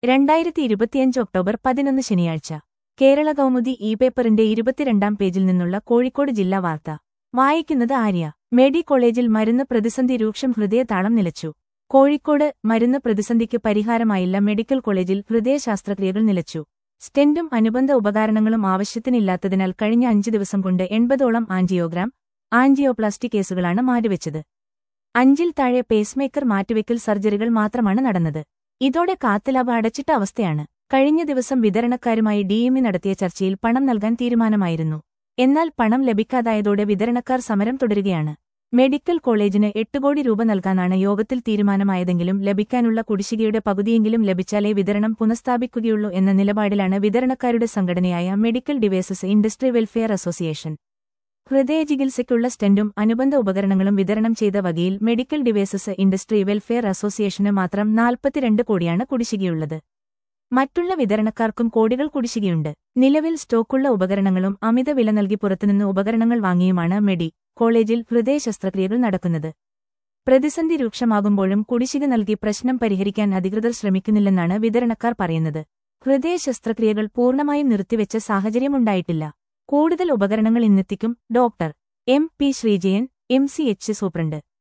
രണ്ടായിരത്തി ഇരുപത്തിയഞ്ച് ഒക്ടോബർ പതിനൊന്ന് ശനിയാഴ്ച കേരള കൗമുദി ഇ പേപ്പറിന്റെ ഇരുപത്തിരണ്ടാം പേജിൽ നിന്നുള്ള കോഴിക്കോട് ജില്ലാ വാർത്ത വായിക്കുന്നത് ആര്യ മെഡി കോളേജിൽ മരുന്ന് പ്രതിസന്ധി രൂക്ഷം ഹൃദയതാളം നിലച്ചു കോഴിക്കോട് മരുന്ന് പ്രതിസന്ധിക്ക് പരിഹാരമായില്ല മെഡിക്കൽ കോളേജിൽ ഹൃദയശാസ്ത്രക്രിയകൾ നിലച്ചു സ്റ്റെന്റും അനുബന്ധ ഉപകരണങ്ങളും ആവശ്യത്തിനില്ലാത്തതിനാൽ കഴിഞ്ഞ അഞ്ച് ദിവസം കൊണ്ട് എൺപതോളം ആൻജിയോഗ്രാം ആൻജിയോപ്ലാസ്റ്റി കേസുകളാണ് മാറ്റിവെച്ചത് അഞ്ചിൽ താഴെ പേസ്മേക്കർ മാറ്റിവെക്കൽ സർജറികൾ മാത്രമാണ് നടന്നത് ഇതോടെ കാത്തലാബ് അടച്ചിട്ട അവസ്ഥയാണ് കഴിഞ്ഞ ദിവസം വിതരണക്കാരുമായി ഡിഎംഇ നടത്തിയ ചർച്ചയിൽ പണം നൽകാൻ തീരുമാനമായിരുന്നു എന്നാൽ പണം ലഭിക്കാതായതോടെ വിതരണക്കാർ സമരം തുടരുകയാണ് മെഡിക്കൽ കോളേജിന് എട്ട് കോടി രൂപ നൽകാനാണ് യോഗത്തിൽ തീരുമാനമായതെങ്കിലും ലഭിക്കാനുള്ള കുടിശ്ശികയുടെ പകുതിയെങ്കിലും ലഭിച്ചാലേ വിതരണം പുനഃസ്ഥാപിക്കുകയുള്ളൂ എന്ന നിലപാടിലാണ് വിതരണക്കാരുടെ സംഘടനയായ medical devices industry welfare association ഹൃദയചികിത്സയ്ക്കുള്ള സ്റ്റെന്റും അനുബന്ധ ഉപകരണങ്ങളും വിതരണം ചെയ്ത വകയിൽ മെഡിക്കൽ ഡിവൈസസ് ഇൻഡസ്ട്രി വെൽഫെയർ അസോസിയേഷന് മാത്രം നാൽപ്പത്തിരണ്ട് കോടിയാണ് കുടിശ്ശികയുള്ളത് മറ്റുള്ള വിതരണക്കാർക്കും കോടികൾ കുടിശ്ശികയുണ്ട് നിലവിൽ സ്റ്റോക്കുള്ള ഉപകരണങ്ങളും അമിത വില നൽകി പുറത്തുനിന്ന് ഉപകരണങ്ങൾ വാങ്ങിയുമാണ് മെഡി കോളേജിൽ ഹൃദയ ശസ്ത്രക്രിയകൾ നടക്കുന്നത് പ്രതിസന്ധി രൂക്ഷമാകുമ്പോഴും കുടിശ്ശിക നൽകി പ്രശ്നം പരിഹരിക്കാൻ അധികൃതർ ശ്രമിക്കുന്നില്ലെന്നാണ് വിതരണക്കാർ പറയുന്നത് ഹൃദയ ശസ്ത്രക്രിയകൾ പൂർണ്ണമായും നിർത്തിവെച്ച സാഹചര്യമുണ്ടായിട്ടില്ല കൂടുതൽ ഉപകരണങ്ങൾ ഇന്നെത്തിക്കും doctor M P Sreejayan M C H superintendent